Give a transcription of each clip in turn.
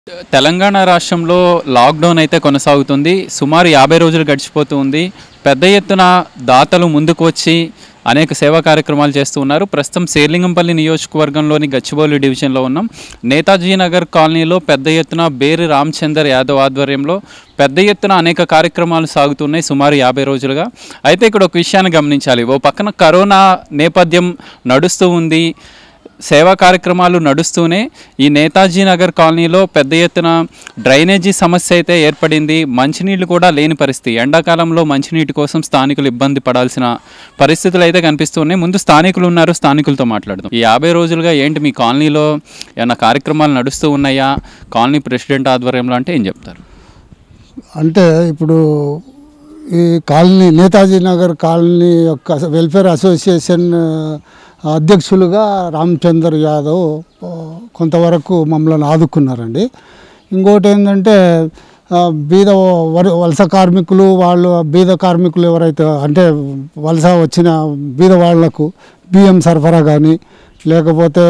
తెలంగాణ రాష్ట్రంలో లాక్డౌన్ అయితే కొనసాగుతుంది సుమారు యాభై రోజులు గడిచిపోతూ ఉంది పెద్ద ఎత్తున దాతలు ముందుకు వచ్చి అనేక సేవా కార్యక్రమాలు చేస్తూ ఉన్నారు ప్రస్తుతం శేర్లింగంపల్లి నియోజకవర్గంలోని గచ్చిబౌలి డివిజన్లో ఉన్నాం నేతాజీ నగర్ కాలనీలో పెద్ద ఎత్తున బేరి రామచందర్ యాదవ్ ఆధ్వర్యంలో పెద్ద ఎత్తున అనేక కార్యక్రమాలు సాగుతున్నాయి సుమారు యాభై రోజులుగా అయితే ఇక్కడ ఒక విషయాన్ని గమనించాలి ఓ పక్కన కరోనా నేపథ్యం నడుస్తూ ఉంది సేవా కార్యక్రమాలు నడుస్తూనే ఈ నేతాజీ నగర్ కాలనీలో పెద్ద ఎత్తున డ్రైనేజీ సమస్య అయితే ఏర్పడింది మంచినీళ్ళు కూడా లేని పరిస్థితి ఎండాకాలంలో మంచినీటి కోసం స్థానికులు ఇబ్బంది పడాల్సిన పరిస్థితులు అయితే కనిపిస్తున్నాయి ముందు స్థానికులు ఉన్నారు స్థానికులతో మాట్లాడదాం ఈ యాభై రోజులుగా ఏంటి మీ కాలనీలో ఏమైనా కార్యక్రమాలు నడుస్తూ ఉన్నాయా కాలనీ ప్రెసిడెంట్ ఆధ్వర్యంలో అంటే ఏం చెప్తారు అంటే ఇప్పుడు ఈ కాలనీ నేతాజీ నగర్ కాలనీ యొక్క వెల్ఫేర్ అసోసియేషన్ ఆ, అధ్యక్షులుగా రామచందర్ యాదవ్ ఆ, కొంతవరకు మమ్మల్ని ఆదుకున్నారండి ఇంకోటి ఏంటంటే ఆ, బీద వర- వలస కార్మికులు వాళ్ళు బీద కార్మికులు ఎవరైతే అంటే వలస వచ్చిన బీద వాళ్లకు బియ్యం సరఫరా కానీ లేకపోతే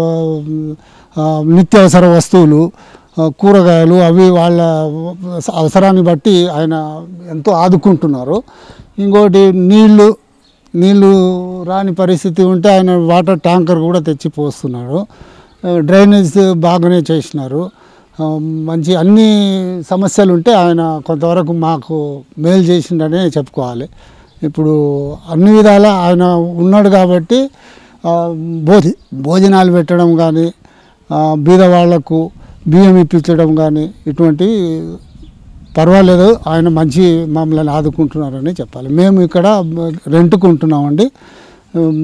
ఆ, నిత్యావసర వస్తువులు ఆ, కూరగాయలు అవి వాళ్ళ అవసరాన్ని బట్టి ఆయన ఎంతో ఆదుకుంటున్నారు ఇంకోటి నీళ్లు నీళ్లు రాని పరిస్థితి ఉంటే ఆయన వాటర్ ట్యాంకర్ కూడా తెచ్చి పోస్తున్నారు ఆ, డ్రైనేజ్ బాగానే చేసినారు ఆ, మంచి అన్ని సమస్యలు ఉంటే ఆయన కొంతవరకు మాకు మేలు చేసిండనే చెప్పుకోవాలి ఇప్పుడు అన్ని విధాల ఆయన ఉన్నాడు కాబట్టి ఆ, భోజ భోజనాలు పెట్టడం కానీ బీద వాళ్లకు బియ్యం ఇప్పించడం కానీ ఇటువంటివి పర్వాలేదు ఆయన మంచి మమ్మల్ని ఆదుకుంటున్నారని చెప్పాలి మేము ఇక్కడ రెంట్కు ఉంటున్నామండి ఉమ్,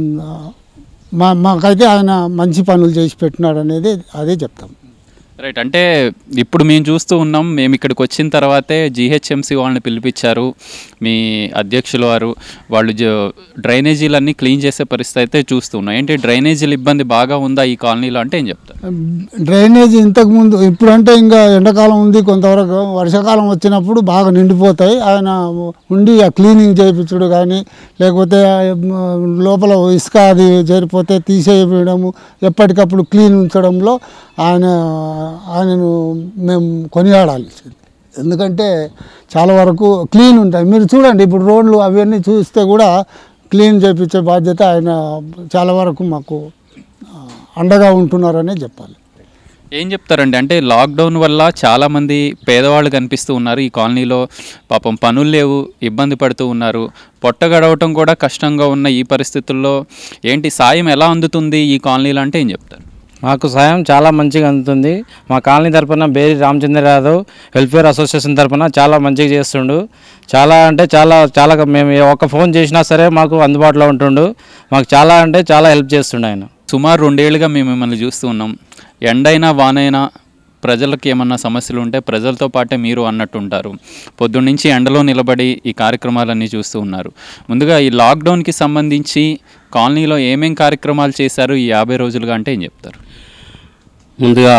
మా మాకైతే ఆయన మంచి పనులు చేసి పెట్టినాడు అనేది అదే చెప్తాం రైట్ అంటే ఇప్పుడు మేము చూస్తూ ఉన్నాం మేము ఇక్కడికి వచ్చిన తర్వాతే జీహెచ్ఎంసీ వాళ్ళని పిలిపించారు మీ అధ్యక్షుల వారు వాళ్ళు జ- డ్రైనేజీలన్నీ క్లీన్ చేసే పరిస్థితి అయితే చూస్తున్నాం ఏంటి డ్రైనేజీల ఇబ్బంది బాగా ఉందా ఈ కాలనీలో అంటే ఏం చెప్తారు డ్రైనేజ్ ఇంతకుముందు ఇప్పుడంటే ఇంకా ఎండాకాలం ఉంది కొంతవరకు వర్షాకాలం వచ్చినప్పుడు బాగా నిండిపోతాయి ఆయన ఉండి ఆ క్లీనింగ్ చేయించుడు కానీ లేకపోతే ఆ, మ్, లోపల ఇసుక అది చేరిపోతే తీసేయడము ఎప్పటికప్పుడు క్లీన్ ఉంచడంలో ఆయన ఆయనను మేము కొనియాడాలి ఎందుకంటే చాలా వరకు క్లీన్ ఉంటాయి మీరు చూడండి ఇప్పుడు రోడ్లు అవన్నీ చూస్తే కూడా క్లీన్ చేయించే బాధ్యత ఆయన చాలా వరకు మాకు ఆ, అండగా ఉంటున్నారనే చెప్పాలి ఏం చెప్తారండి అంటే లాక్డౌన్ వల్ల చాలామంది పేదవాళ్ళు కనిపిస్తూ ఉన్నారు ఈ కాలనీలో పాపం పనులు లేవు ఇబ్బంది పడుతూ ఉన్నారు పొట్ట గడవటం కూడా కష్టంగా ఉన్న ఈ పరిస్థితుల్లో ఏంటి సాయం ఎలా అందుతుంది ఈ కాలనీలో అంటే ఏం చెప్తారు మాకు సాయం చాలా మంచిగా అందుతుంది మా కాలనీ తరపున బేరి రామచంద్ర యాదవ్ వెల్ఫేర్ అసోసియేషన్ తరపున చాలా మంచిగా చేస్తుండు చాలా అంటే చాలా చాలా మేము ఏ ఒక్క ఫోన్ చేసినా సరే మాకు అందుబాటులో ఉంటుండు మాకు చాలా అంటే చాలా హెల్ప్ చేస్తుండు ఆయన సుమారు రెండేళ్లుగా మేము మిమ్మల్ని చూస్తూ ఉన్నాం ఎండైనా వానైనా ప్రజలకు ఏమన్నా సమస్యలు ఉంటే ప్రజలతో పాటే మీరు అన్నట్టు ఉంటారు పొద్దున్నుంచి ఎండలో నిలబడి ఈ కార్యక్రమాలన్నీ చూస్తూ ఉన్నారు ముందుగా ఈ లాక్డౌన్కి సంబంధించి కాలనీలో ఏమేం కార్యక్రమాలు చేశారు ఈ యాభై రోజులుగా అంటే ఏం చెప్తారు ముందుగా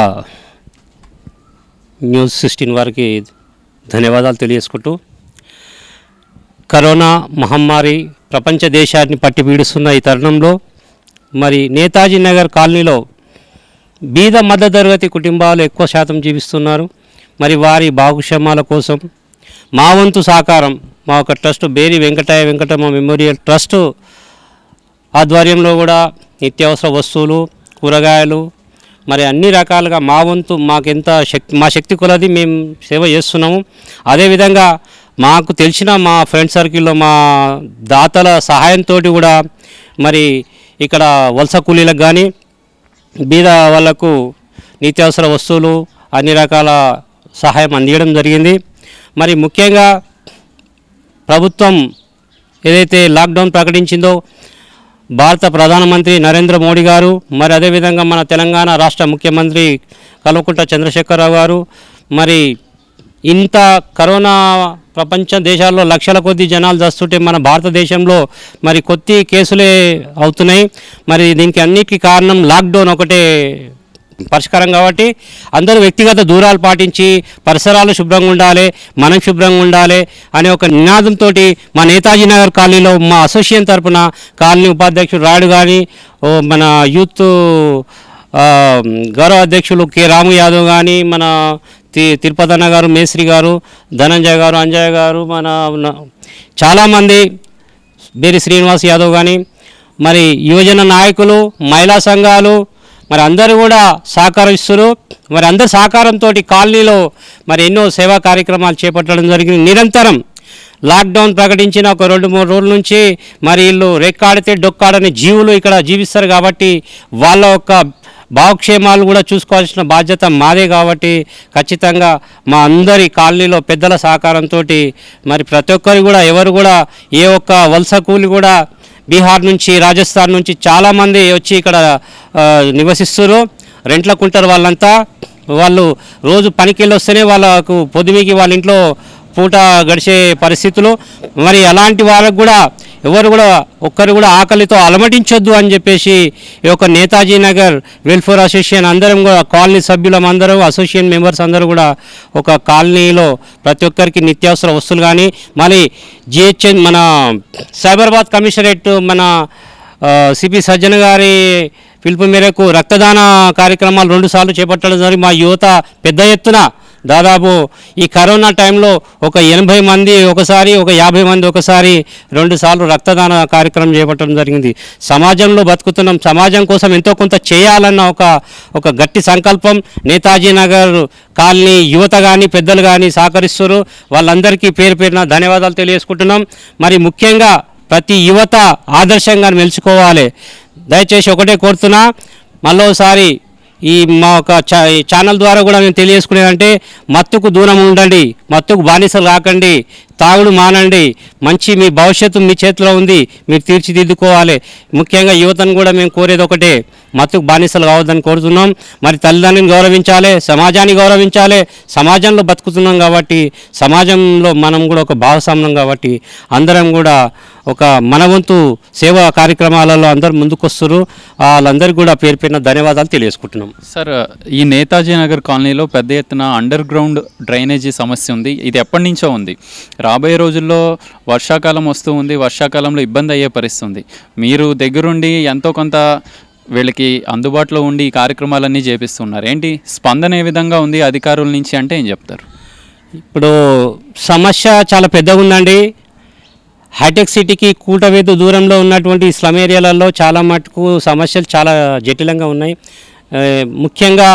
న్యూస్ సిక్స్టీన్ వారికి ధన్యవాదాలు తెలియజేసుకుంటూ కరోనా మహమ్మారి ప్రపంచ దేశాన్ని పట్టి పీడిస్తున్న ఈ తరుణంలో మరి నేతాజీ నగర్ కాలనీలో బీద మధ్యతరగతి కుటుంబాలు ఎక్కువ శాతం జీవిస్తున్నారు మరి వారి బాగుక్షేమాల కోసం మా వంతు సహకారం మా ఒక ట్రస్ట్ బేరి వెంకటయ్య వెంకటమ్మ మెమోరియల్ ట్రస్ట్ ఆధ్వర్యంలో కూడా నిత్యావసర వస్తువులు కూరగాయలు మరి అన్ని రకాలుగా మా వంతు మాకెంత శక్తి మా శక్తి కొలది మేము సేవ చేస్తున్నాము అదేవిధంగా మాకు తెలిసిన మా ఫ్రెండ్ సర్కిల్లో మా దాతల సహాయంతో కూడా మరి ఇక్కడ వలస కూలీలకు కానీ బీద వాళ్ళకు నిత్యావసర వస్తువులు అన్ని రకాల సహాయం అందించడం జరిగింది మరి ముఖ్యంగా ప్రభుత్వం ఏదైతే లాక్డౌన్ ప్రకటించిందో భారత ప్రధానమంత్రి నరేంద్ర మోడీ గారు మరి అదేవిధంగా మన తెలంగాణ రాష్ట్ర ముఖ్యమంత్రి కల్వకుంట్ల చంద్రశేఖరరావు గారు మరి ఇంత కరోనా ప్రపంచ దేశాల్లో లక్షల కొద్ది జనాలు చస్తుంటే మన భారతదేశంలో మరి కొద్ది కేసులే అవుతున్నాయి మరి దీనికి అన్నిటికీ కారణం లాక్డౌన్ ఒకటే పరిష్కారం కాబట్టి అందరూ వ్యక్తిగత దూరాలు పాటించి పరిసరాలు శుభ్రంగా ఉండాలి మనం శుభ్రంగా ఉండాలి అనే ఒక నినాదంతో మా నేతాజీ నగర్ కాలనీలో మా అసోసియేషన్ తరపున కాలనీ ఉపాధ్యక్షుడు రాయుడు కానీ ఓ మన యూత్ ఆ, గౌరవ అధ్యక్షులు కె రాము యాదవ్ కానీ మన తి తిరుపతి అన్న గారు మేస్త్రి గారు ధనంజయ్ గారు అంజయ్ గారు మన న- చాలామంది బేరి శ్రీనివాస్ యాదవ్ కానీ మరి యువజన నాయకులు మహిళా సంఘాలు మరి అందరూ కూడా సహకరిస్తారు మరి అందరి సహకారంతో కాలనీలో మరి ఎన్నో సేవా కార్యక్రమాలు చేపట్టడం జరిగింది నిరంతరం లాక్డౌన్ ప్రకటించిన ఒక రెండు మూడు రోజుల నుంచి మరి వీళ్ళు రెక్కాడితే డొక్కాడని జీవులు ఇక్కడ జీవిస్తారు కాబట్టి వాళ్ళ యొక్క భావక్షేమాలు కూడా చూసుకోవాల్సిన బాధ్యత మాదే కాబట్టి ఖచ్చితంగా మా అందరి కాలనీలో పెద్దల సహకారంతో మరి ప్రతి ఒక్కరు కూడా ఎవరు కూడా ఏ ఒక్క వలస కూలి కూడా బీహార్ నుంచి రాజస్థాన్ నుంచి చాలామంది వచ్చి ఇక్కడ ఆ, నివసిస్తారు రెంట్లకు ఉంటారు వాళ్ళంతా వాళ్ళు రోజు పనికి వెళ్ళి వస్తేనే వాళ్ళకు పొద్దుమికి వాళ్ళ ఇంట్లో పూట గడిచే పరిస్థితులు మరి అలాంటి వాళ్ళకు కూడా ఎవరు కూడా ఒక్కరు కూడా ఆకలితో అలమటించొద్దు అని చెప్పేసి ఈ యొక్క నేతాజీ నగర్ వెల్ఫేర్ అసోసియేషన్ అందరం కూడా కాలనీ సభ్యులం అందరం అసోసియేషన్ మెంబర్స్ అందరూ కూడా ఒక కాలనీలో ప్రతి ఒక్కరికి నిత్యావసర వస్తువులు కానీ మరి జిహెచ్ఎన్ మన సైబరాబాద్ కమిషనరేట్ మన సిపి సజ్జన గారి పిలుపు మేరకు రక్తదాన కార్యక్రమాలు రెండుసార్లు చేపట్టడం జరిగి మా యువత పెద్ద ఎత్తున దాదాపు ఈ కరోనా టైంలో ఒక ఎనభై మంది ఒకసారి ఒక యాభై మంది ఒకసారి రెండు సార్లు రక్తదాన కార్యక్రమం చేపట్టడం జరిగింది సమాజంలో బతుకుతున్నాం సమాజం కోసం ఎంతో కొంత చేయాలన్న ఒక ఒక గట్టి సంకల్పం నేతాజీ నగర్ కాలనీ యువత కానీ పెద్దలు కానీ సహకరిస్తారు వాళ్ళందరికీ పేరు పేరున ధన్యవాదాలు తెలియజేసుకుంటున్నాం మరి ముఖ్యంగా ప్రతి యువత ఆదర్శంగా మెలుచుకోవాలి దయచేసి ఒకటే కోరుతున్నా మళ్ళోసారి ఈ మా ఒక ఛా ఈ ఛానల్ ద్వారా కూడా మేము తెలియజేసుకునేదంటే మత్తుకు దూరం ఉండండి మత్తుకు బానిసలు కాకండి తాగుడు మానండి మంచి మీ భవిష్యత్తు మీ చేతిలో ఉంది మీరు తీర్చిదిద్దుకోవాలి ముఖ్యంగా యువతను కూడా మేము కోరేది ఒకటే మత్తుకు బానిసలు కావద్దని కోరుతున్నాం మరి తల్లిదండ్రులను గౌరవించాలి సమాజాన్ని గౌరవించాలి సమాజంలో బతుకుతున్నాం కాబట్టి సమాజంలో మనం కూడా ఒక భాగస్వామ్యం కాబట్టి అందరం కూడా ఒక మన వంతు సేవా కార్యక్రమాలలో అందరూ ముందుకొస్తారు వాళ్ళందరికీ కూడా పేరు పేరున ధన్యవాదాలు తెలియజేసుకుంటున్నాం సార్ ఈ నేతాజీ నగర్ కాలనీలో పెద్ద ఎత్తున అండర్ గ్రౌండ్ డ్రైనేజీ సమస్య ఉంది ఇది ఎప్పటి నుంచో ఉంది రాబోయే రోజుల్లో వర్షాకాలం వస్తూ ఉంది వర్షాకాలంలో ఇబ్బంది అయ్యే పరిస్థితి ఉంది మీరు దగ్గరుండి ఎంతో కొంత వీళ్ళకి అందుబాటులో ఉండి ఈ కార్యక్రమాలన్నీ చేపిస్తున్నారు ఏంటి స్పందన ఏ విధంగా ఉంది అధికారుల నుంచి అంటే ఏం చెప్తారు ఇప్పుడు సమస్య చాలా పెద్దగా ఉందండి హైటెక్ సిటీకి కూటవేదు దూరంలో ఉన్నటువంటి స్లమ్ ఏరియాలలో చాలా మటుకు సమస్యలు చాలా జటిలంగా ఉన్నాయి ఆ, ముఖ్యంగా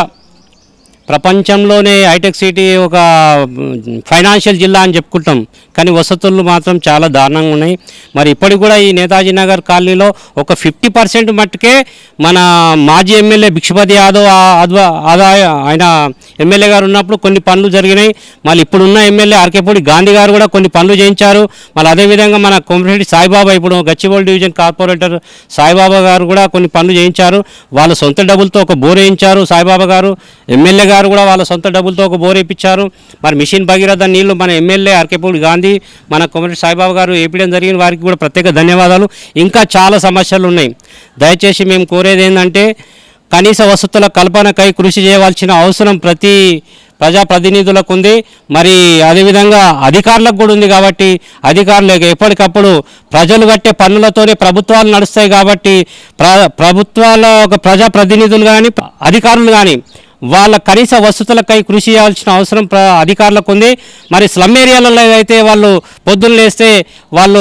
ప్రపంచంలోనే హైటెక్ సిటీ ఒక ఫైనాన్షియల్ జిల్లా అని చెప్పుకుంటాం కానీ వసతులు మాత్రం చాలా దారుణంగా ఉన్నాయి మరి ఇప్పటికి కూడా ఈ నేతాజీ నగర్ కాలనీలో ఒక ఫిఫ్టీ పర్సెంట్ మట్టుకే మన మాజీ ఎమ్మెల్యే భిక్షపతి యాదవ్ ఆ- అద్వ- ఆదాయ ఆయన ఎమ్మెల్యే గారు ఉన్నప్పుడు కొన్ని పనులు జరిగినాయి మళ్ళీ ఇప్పుడున్న ఎమ్మెల్యే ఆర్కేపూడి గాంధీ గారు కూడా కొన్ని పనులు చేయించారు మళ్ళీ అదేవిధంగా మన కోమటిరెడ్డి సాయిబాబా ఇప్పుడు గచ్చిబౌలి డివిజన్ కార్పొరేటర్ సాయిబాబా గారు కూడా కొన్ని పనులు చేయించారు వాళ్ళ సొంత డబ్బులతో ఒక బోర్ వేయించారు సాయిబాబా గారు ఎమ్మెల్యే గారు కూడా వాళ్ళ సొంత డబ్బులతో ఒక బోర్ వేయించారు మరి మిషన్ భగీరథ నీళ్లు మన ఎమ్మెల్యే ఆర్కేపూడి గాంధీ మన కోమటిరెడ్డి సాయిబాబా గారు వేపించడం జరిగిన వారికి కూడా ప్రత్యేక ధన్యవాదాలు ఇంకా చాలా సమస్యలు ఉన్నాయి దయచేసి మేము కోరేది ఏంటంటే కనీస వసతుల కల్పనకై కృషి చేయవలసిన అవసరం ప్రతి ప్రజాప్రతినిధులకు ఉంది మరి అదేవిధంగా అధికారులకు కూడా ఉంది కాబట్టి అధికారులు ఎప్పటికప్పుడు ప్రజలు కట్టే పన్నులతోనే ప్రభుత్వాలు నడుస్తాయి కాబట్టి ప్ర ప్రభుత్వాల ఒక ప్రజాప్రతినిధులు కానీ అధికారులు కానీ వాళ్ళ కనీస వసతులకై కృషి చేయాల్సిన అవసరం ప్ర అధికారులకు ఉంది మరి స్లమ్ ఏరియాలలో అయితే వాళ్ళు పొద్దున్న లేస్తే వాళ్ళు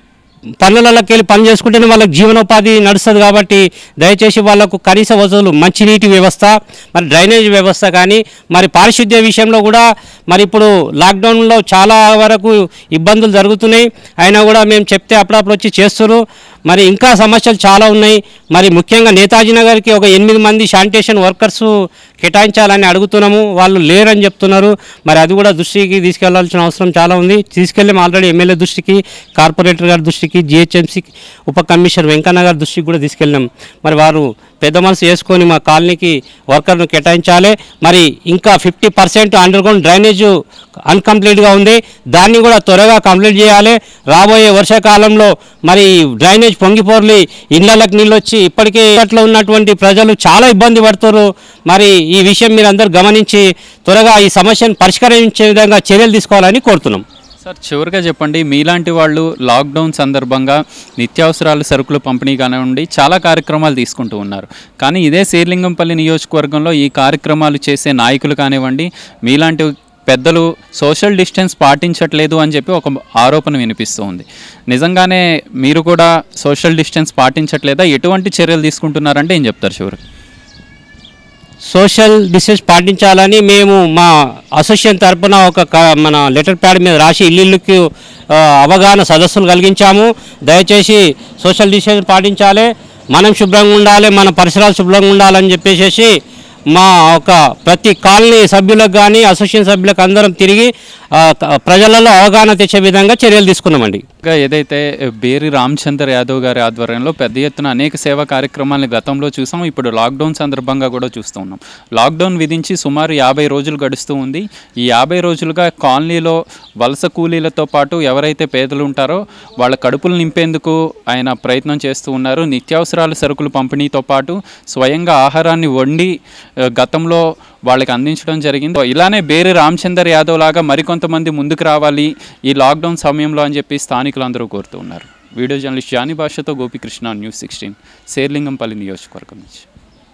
పనులలోకి వెళ్ళి పని చేసుకుంటేనే వాళ్ళకి జీవనోపాధి నడుస్తుంది కాబట్టి దయచేసి వాళ్ళకు కనీస వసతులు మంచినీటి వ్యవస్థ మరి డ్రైనేజ్ వ్యవస్థ కానీ మరి పారిశుద్ధ్య విషయంలో కూడా మరి ఇప్పుడు లాక్డౌన్లో చాలా వరకు ఇబ్బందులు జరుగుతున్నాయి అయినా కూడా మేము చెప్తే అప్పుడప్పుడు వచ్చి చేస్తున్నారు మరి ఇంకా సమస్యలు చాలా ఉన్నాయి మరి ముఖ్యంగా నేతాజీ నగర్కి ఒక ఎనిమిది మంది శానిటేషన్ వర్కర్స్ కేటాయించాలని అడుగుతున్నాము వాళ్ళు లేరని చెప్తున్నారు మరి అది కూడా దృష్టికి తీసుకెళ్లాల్సిన అవసరం చాలా ఉంది తీసుకెళ్ళాము ఆల్రెడీ ఎమ్మెల్యే దృష్టికి కార్పొరేటర్ గారి దృష్టికి జిహెచ్ఎంసీ ఉప కమిషనర్ వెంకన్న గారి దృష్టికి కూడా తీసుకెళ్ళాం మరి వారు పెద్ద మనసు చేసుకొని మా కాలనీకి వర్కర్ను కేటాయించాలి మరి ఇంకా fifty percent under ground drainage అన్కంప్లీట్గా ఉంది దాన్ని కూడా త్వరగా కంప్లీట్ చేయాలి రాబోయే వర్షాకాలంలో మరి డ్రైనేజ్ పొంగిపోర్లి ఇళ్లలకు నీళ్ళు వచ్చి ఇప్పటికే అట్లా ఉన్నటువంటి ప్రజలు చాలా ఇబ్బంది పడుతారు మరి ఈ విషయం మీరు అందరూ గమనించి త్వరగా ఈ సమస్యను పరిష్కరించే విధంగా చర్యలు తీసుకోవాలని కోరుతున్నాం సార్ చివరిగా చెప్పండి మీలాంటి వాళ్ళు లాక్డౌన్ సందర్భంగా నిత్యావసరాల సరుకులు పంపిణీ కానివ్వండి చాలా కార్యక్రమాలు తీసుకుంటూ ఉన్నారు కానీ ఇదే శ్రీలింగంపల్లి నియోజకవర్గంలో ఈ కార్యక్రమాలు చేసే నాయకులు కానివ్వండి మీలాంటి పెద్దలు సోషల్ డిస్టెన్స్ పాటించట్లేదు అని చెప్పి ఒక ఆరోపణ వినిపిస్తూ ఉంది నిజంగానే మీరు కూడా సోషల్ డిస్టెన్స్ పాటించట్లేదా ఎటువంటి చర్యలు తీసుకుంటున్నారంటే ఏం చెప్తారు చివరికి సోషల్ డిస్టెన్స్ పాటించాలని మేము మా అసోసియేషన్ తరపున ఒక క- మన లెటర్ ప్యాడ్ మీద రాసి ఇల్లుకి అవగాహన సదస్సులు కలిగించాము దయచేసి సోషల్ డిస్టెన్స్ పాటించాలి మనం శుభ్రంగా ఉండాలి మన పరిసరాలు శుభ్రంగా ఉండాలని చెప్పేసి మా ఒక ప్రతి కాలనీ సభ్యులకు కానీ అసోసియేషన్ సభ్యులకు అందరం తిరిగి ఆ, క- ప్రజలలో అవగాహన తెచ్చే విధంగా చర్యలు తీసుకున్నామండి ఇంకా ఏదైతే బేరి రామచందర్ యాదవ్ గారి ఆధ్వర్యంలో పెద్ద ఎత్తున అనేక సేవా కార్యక్రమాలను గతంలో చూసాం ఇప్పుడు లాక్డౌన్ సందర్భంగా కూడా చూస్తూ ఉన్నాం లాక్డౌన్ విధించి సుమారు యాభై రోజులు గడుస్తూ ఉంది ఈ యాభై రోజులుగా కాలనీలో వలస కూలీలతో పాటు ఎవరైతే పేదలు ఉంటారో వాళ్ళ కడుపులు నింపేందుకు ఆయన ప్రయత్నం చేస్తూ ఉన్నారు నిత్యావసరాల సరుకులు పంపిణీతో పాటు స్వయంగా ఆహారాన్ని వండి ఆ, గతంలో వాళ్ళకి అందించడం జరిగింది ఇలానే బేరి రామచందర్ యాదవ్ లాగా మరికొంతమంది ముందుకు రావాలి ఈ లాక్డౌన్ సమయంలో అని చెప్పి స్థానికులందరూ కోరుతూ ఉన్నారు వీడియో జర్నలిస్ట్ జానీ భాషతో గోపికృష్ణ న్యూస్ సిక్స్టీన్ శేర్లింగంపల్లి నియోజకవర్గం నుంచి